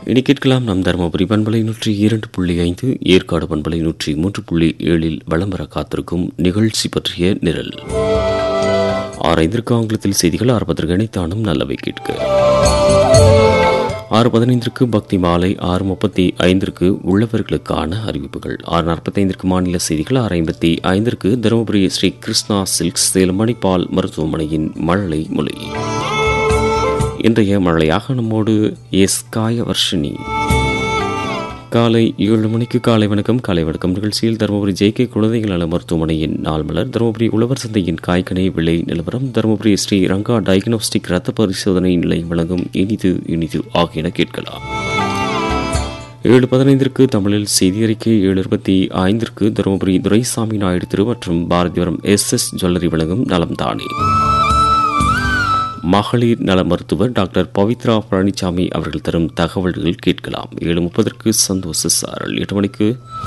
இனி கேட்கலாம் நம் தருமபுரி பண்பலை நூற்றி இரண்டு புள்ளி ஐந்து ஏற்காடு பண்பலை நூற்றி மூன்று புள்ளி ஏழில் வலம் வர காத்திருக்கும் நிகழ்ச்சி பற்றிய நிரல் ஆறு ஐந்திற்கு ஆங்கிலத்தில் செய்திகள் ஆறு பத்திரிகை இணைத்தானும் நல்லவை கேட்க ஆறு பதினைந்திற்கு பக்தி மாலை ஆறு முப்பத்தி ஐந்திற்கு உள்ளவர்களுக்கான அறிவிப்புகள் ஆறு நாற்பத்தைந்திற்கு மாநில செய்திகள் ஆறு ஐம்பத்தி ஐந்திற்கு தருமபுரி ஸ்ரீ கிருஷ்ணா சில்க்ஸ் சேலம் மணிப்பால் மருத்துவமனையின் மழலை மொழி இன்றைய மழையாக நம்மோடு எஸ் காயவர்ஷினி காலை ஏழு மணிக்கு காலை வணக்கம் காலை வணக்கம் நிகழ்ச்சியில் தருமபுரி ஜே கே குழந்தைகள் நல மருத்துவமனையின் நாள் மலர் தருமபுரி உழவர் சந்தையின் காய்கனி விலை நிலவரம் தருமபுரி ஸ்ரீ ரங்கா டயக்னோஸ்டிக் ரத்த பரிசோதனை நிலையம் வழங்கும் இனிது இனிது ஆகியன கேட்கலாம் ஏழு பதினைந்திற்கு தமிழில் செய்தி அறிக்கை ஏழு இருபத்தி ஐந்திற்கு தருமபுரி துரைசாமி நாயுடு திரு மற்றும் பாரதிபுரம் எஸ் எஸ் ஜுவல்லரி வழங்கும் நலம் தானே மகளிர் நல மருத்துவர் டாக்டர் பவித்ரா பழனிசாமி அவர்கள் தரும் தகவல்கள் கேட்கலாம் ஏழு முப்பதற்கு சந்தோஷ சாரல் எட்டு மணிக்கு